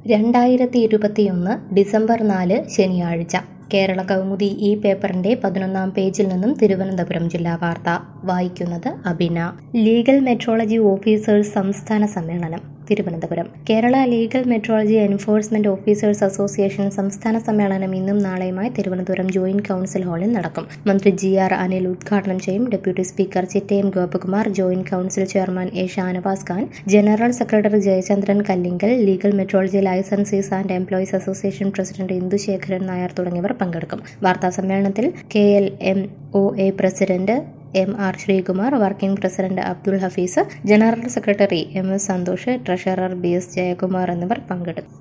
രണ്ടായിരത്തി ഇരുപത്തിയൊന്ന് ഡിസംബർ നാല് ശനിയാഴ്ച കേരള കൗമുദി ഈ പേപ്പറിന്റെ പതിനൊന്നാം പേജിൽ നിന്നും തിരുവനന്തപുരം ജില്ലാ വാർത്ത വായിക്കുന്നത് അബിന ലീഗൽ മെട്രോളജി ഓഫീസേഴ്സ് സംസ്ഥാന സമ്മേളനം Thiruvananthapuram Kerala legal metrology enforcement officers association സംസ്ഥാന സമ്മേളനം ഇന്നും നാളെയുമായി തിരുവനന്തപുരം ജോയിന്റ് കൗൺസിൽ ഹാളിൽ നടക്കും മന്ത്രി ജി ആർ അനിൽ ഉദ്ഘാടനം ചെയ്യും deputy speaker Chittayam Gopakumar joint council chairman A Shanavas Khan general secretary Jayachandran Kallingal legal metrology licensees and employees association president Indusekharan Nair തുടങ്ങിയവർ പങ്കെടുക്കും വാർത്താ സമ്മേളനത്തിൽ K L M O A president M R Sreekumar working president Abdul Hafeez general secretary M S Santhosh treasurer B S Jayakumar എന്നിവർ പങ്കെടുത്തു